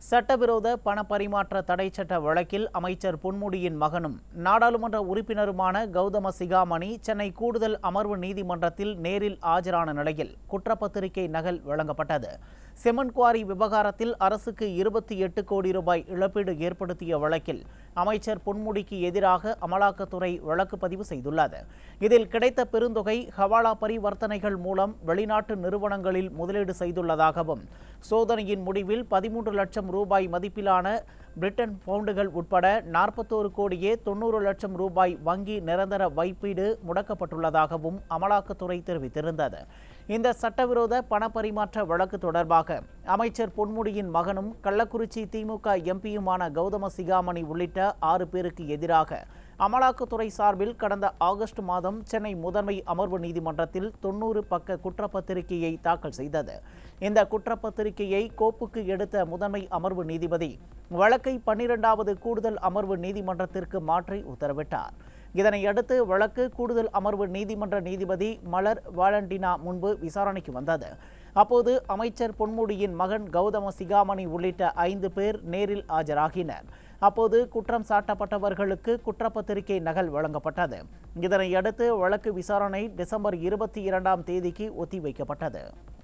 சட்டவிரோத பண பரிமாற்ற தடை சட்ட வழக்கில் அமைச்சர் பொன்முடியின் மகனும் நாடாளுமன்ற உறுப்பினருமான கௌதம சிகாமணி சென்னை கூடுதல் அமர்வு நீதிமன்றத்தில் நேரில் ஆஜரான நிலையில் குற்றப்பத்திரிகை நகல் வழங்கப்பட்டது செமன் குவாரி விவகாரத்தில் அரசுக்கு இருபத்தி எட்டு கோடி ரூபாய் இழப்பீடு ஏற்படுத்திய வழக்கில் அமைச்சர் பொன்முடிக்கு எதிராக அமலாக்கத்துறை வழக்கு பதிவு செய்துள்ளது இதில் கிடைத்த பெருந்தொகை ஹவாலா பரிவர்த்தனைகள் மூலம் வெளிநாட்டு நிறுவனங்களில் முதலீடு செய்துள்ளதாகவும் சோதனையின் முடிவில் பதிமூன்று லட்சம் ரூபாய் மதிப்பிலான பிரிட்டன் பவுண்டுகள் உட்பட நாற்பத்தோரு கோடியே தொண்ணூறு லட்சம் ரூபாய் வங்கி நிரந்தர வைப்பீடு முடக்கப்பட்டுள்ளதாகவும் அமலாக்கத்துறை தெரிவித்திருந்தது இந்த சட்டவிரோத பண பரிமாற்ற வழக்கு தொடர்பாக அமைச்சர் பொன்முடியின் மகனும் கள்ளக்குறிச்சி திமுக எம்பியுமான கௌதம சிகாமணி உள்ளிட்ட ஆறு பேருக்கு எதிராக அமலாக்கத்துறை சார்பில் கடந்த ஆகஸ்ட் மாதம் சென்னை முதன்மை அமர்வு நீதிமன்றத்தில் தொண்ணூறு பக்க குற்றப்பத்திரிகையை தாக்கல் செய்தது இந்த குற்றப்பத்திரிகையை கோப்புக்கு எடுத்த முதன்மை அமர்வு நீதிபதி வழக்கை பன்னிரெண்டாவது கூடுதல் அமர்வு நீதிமன்றத்திற்கு மாற்றி உத்தரவிட்டார் இதனையடுத்து வழக்கு கூடுதல் அமர்வு நீதிமன்ற நீதிபதி மலர் வாலண்டினா முன்பு விசாரணைக்கு வந்தது அப்போது அமைச்சர் பொன்முடியின் மகன் கௌதம சிகாமணி உள்ளிட்ட ஐந்து பேர் நேரில் ஆஜராகினர் அப்போது குற்றம் சாட்டப்பட்டவர்களுக்கு குற்றப்பத்திரிகை நகல் வழங்கப்பட்டது இதனையடுத்து வழக்கு விசாரணை டிசம்பர் இருபத்தி இரண்டாம் தேதிக்கு ஒத்திவைக்கப்பட்டது